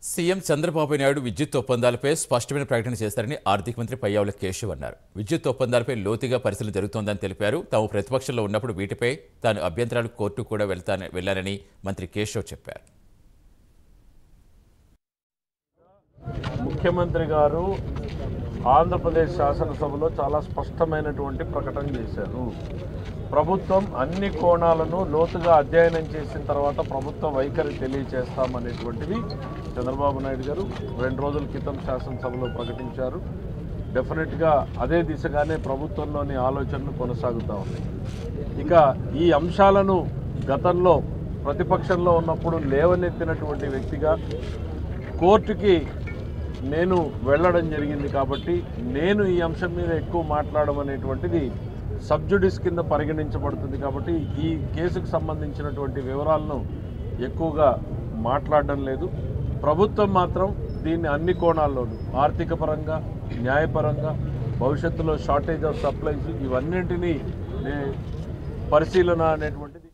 CM Chandrababu Naidu విద్యుత్ ఒప్పందాలపై స్పష్టమైన ప్రకటన చేశారని ఆర్థిక మంత్రి పయ్యావుల కేశవ్ అన్నారు విద్యుత్ ఒప్పందాలపై లోతుగా పరిశీలన జరుగుతోందని తెలిపారు తాము ప్రతిపక్షంలో ఉన్నప్పుడు వీటిపై తాను అభ్యంతరాలు కోర్టు కూడా వెళ్తాన వెళ్లానని మంత్రి కేశవ్ చెప్పారు ముఖ్యమంత్రి గారు ఆంధ్రప్రదేశ్ శాసనసభలో చాలా స్పష్టమైనటువంటి ప్రకటన చేశారు ప్రభుత్వం అన్ని కోణాలను లోతుగా అధ్యయనం చేసిన తర్వాత ప్రభుత్వ వైఖరి తెలియచేస్తామనేటువంటిది చంద్రబాబు నాయుడు గారు రెండు రోజుల క్రితం శాసనసభలో ప్రకటించారు డెఫినెట్గా అదే దిశగానే ప్రభుత్వంలోని ఆలోచనలు కొనసాగుతూ ఉన్నాయి ఇక ఈ అంశాలను గతంలో ప్రతిపక్షంలో ఉన్నప్పుడు లేవనెత్తినటువంటి వ్యక్తిగా కోర్టుకి నేను వెళ్ళడం జరిగింది కాబట్టి నేను ఈ అంశం మీద ఎక్కువ మాట్లాడడం అనేటువంటిది సబ్జుడిస్ కింద పరిగణించబడుతుంది కాబట్టి ఈ కేసుకు సంబంధించినటువంటి వివరాలను ఎక్కువగా మాట్లాడడం లేదు ప్రభుత్వం మాత్రం దీన్ని అన్ని కోణాల్లోనూ ఆర్థిక పరంగా న్యాయపరంగా భవిష్యత్తులో షార్టేజ్ ఆఫ్ సప్లైస్ ఇవన్నింటినీ నే- పరిశీలన అనేటువంటిది